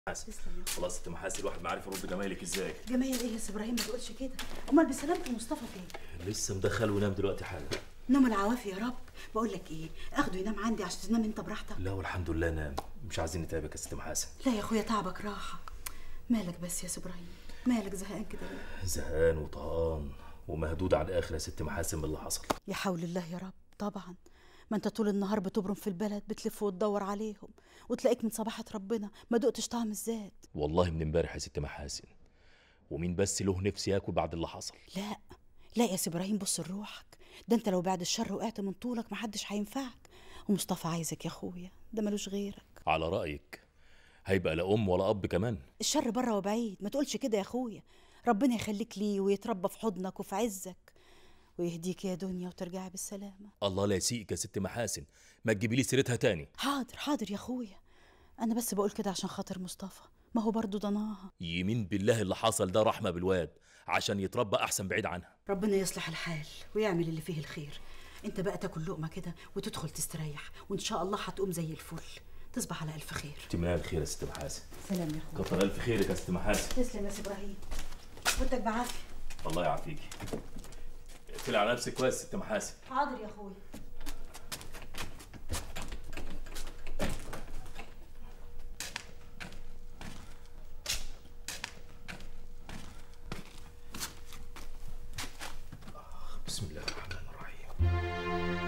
محاسن تسلم يا خلاص انت محاسن الواحد ما عارف يرد جمايلك ازاي جمايل ايه يا سي ابراهيم ما تقولش كده امال بسلامة مصطفى فين لسه مدخل وينام دلوقتي حالا نوم العوافي يا رب بقول لك ايه اخده ينام عندي عشان تنام انت براحتك لا والحمد لله نام مش عايزين نتعبك يا ست محاسن لا يا اخويا تعبك راحه مالك بس يا سي ابراهيم مالك زهقان كده ليه زهقان وطهقان ومهدود على الاخر يا ست محاسن من اللي حصل يا حول الله يا رب طبعا ما انت طول النهار بتبرم في البلد بتلف وتدور عليهم وتلاقيك من صباحة ربنا ما دقتش طعم الزاد والله من امبارح يا ست محاسن ومين بس له نفس ياكل بعد اللي حصل لا لا يا سي ابراهيم بص لروحك ده انت لو بعد الشر وقعت من طولك محدش هينفعك ومصطفى عايزك يا اخويا ده ملوش غيرك على رايك هيبقى لا ام ولا اب كمان الشر بره وبعيد ما تقولش كده يا اخويا ربنا يخليك ليه ويتربى في حضنك وفي عزك ويهديك يا دنيا وترجعي بالسلامة الله لا يسيئك يا ست محاسن ما تجيبي لي سيرتها تاني حاضر حاضر يا اخويا انا بس بقول كده عشان خاطر مصطفى ما هو برضه ضناها يمين بالله اللي حصل ده رحمه بالواد عشان يتربى احسن بعيد عنها ربنا يصلح الحال ويعمل اللي فيه الخير انت بقى تاكل لقمه كده وتدخل تستريح وان شاء الله هتقوم زي الفل تصبح على الف خير تمام الخير يا ست محاسن سلام يا اخويا كتر الف خيرك يا ست محاسن تسلم يا سي ابراهيم ودك بعافيه الله يعافيكي اقفلي على نفسك كويس يا ست محاسن حاضر يا اخويا بسم الله الرحمن الرحيم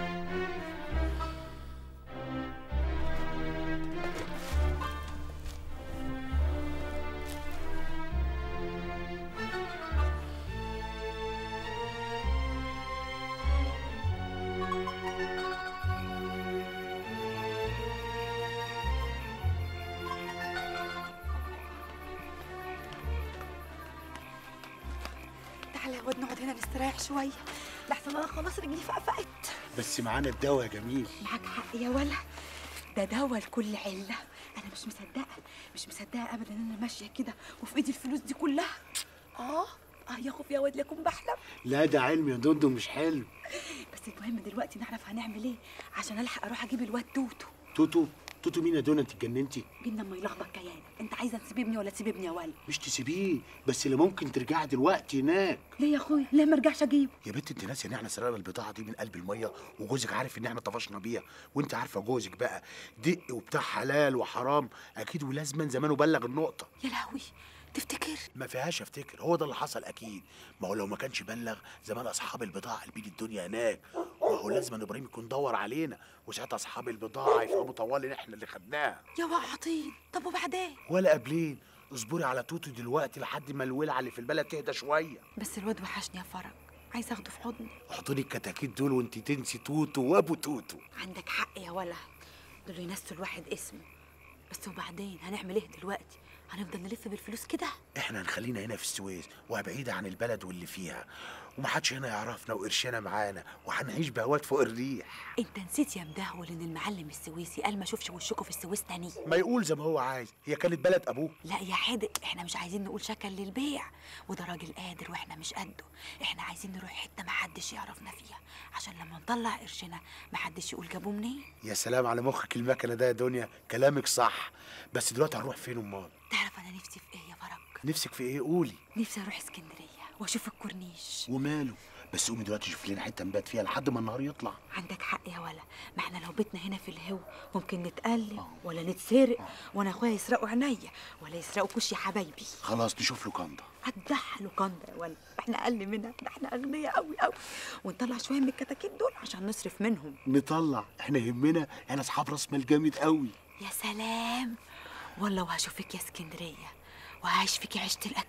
تعالى يا واد نقعد هنا نستريح شويه لحسن انا خلاص رجلي فقفقت بس معانا الدواء يا جميل معاك حق يا ولا ده دواء لكل عله انا مش مصدقه مش مصدقه ابدا ان انا ماشيه كده وفي ايدي الفلوس دي كلها اه اه يا خوف يا واد لكم بحلم لا ده علم يا دندو مش حلو بس المهم دلوقتي نعرف هنعمل ايه عشان الحق اروح اجيب الواد توتو توتو توتو مين يا دونا انت اتجننتي مين لما يلخبط كيان انت عايزه تسيب ابني ولا تسيب ابني يا ولا مش تسيبيه بس اللي ممكن ترجعي دلوقتي هناك ليه يا اخويا ليه ما ارجعش اجيبه يا بنت انت ناسيه ان احنا سرقنا البضاعه دي من قلب الميه وجوزك عارف ان احنا طفشنا بيها وانت عارفه جوزك بقى دق وبتاع حلال وحرام اكيد ولازما زمانه بلغ النقطه يا لهوي تفتكر ما فيهاش افتكر هو ده اللي حصل اكيد ما هو لو ما كانش بلغ زمان اصحاب البضاعه قلبين الدنيا هناك وهو لازم ابراهيم يكون دور علينا وساعتها اصحاب البضاعه يفهموا طوال ان احنا اللي خدناها يا وعطين طب وبعدين ولا قبلين اصبري على توتو دلوقتي لحد ما الولعه اللي في البلد تهدى شويه بس الواد وحشني يا فرج عايزه اخده في حضني احضني الكتاكيت دول وانت تنسي توتو وابو توتو عندك حق يا ولا دول ينسوا الواحد اسمه بس وبعدين هنعمل ايه دلوقتي هنفضل نلف بالفلوس كده احنا هنخلينا هنا في السويس وبعيدة عن البلد واللي فيها ومحدش هنا يعرفنا وقرشنا معانا وهنعيش بهوات فوق الريح انت نسيت يا مدهول ان المعلم السويسي قال ما اشوفش وشكوا في السويس تاني ما يقول زي ما هو عايز هي كانت بلد ابوه لا يا حادق احنا مش عايزين نقول شكل للبيع وده راجل قادر واحنا مش قده احنا عايزين نروح حته محدش يعرفنا فيها عشان لما نطلع قرشنا محدش يقول جابوه منين يا سلام على مخك المكنه ده يا دنيا كلامك صح بس دلوقتي هنروح فين امال تعرف انا نفسي في ايه يا فرج نفسك في ايه قولي نفسي اروح اسكندريه واشوف الكورنيش وماله بس قومي دلوقتي شوف لنا حته نبات فيها لحد ما النهار يطلع عندك حق يا ولا ما احنا لو بيتنا هنا في الهو ممكن نتقلب ولا نتسرق وانا اخويا يسرقوا عينيا ولا يسرقوا كوش يا حبايبي خلاص نشوف له كنده هتضحى لوكاندا يا ولا احنا اقل منها ده احنا اغنياء قوي قوي ونطلع شويه من الكتاكيت دول عشان نصرف منهم نطلع احنا يهمنا احنا اصحاب راس مال جامد قوي يا سلام والله وهشوفك يا اسكندريه وهعيش فيكي عيشه الاكل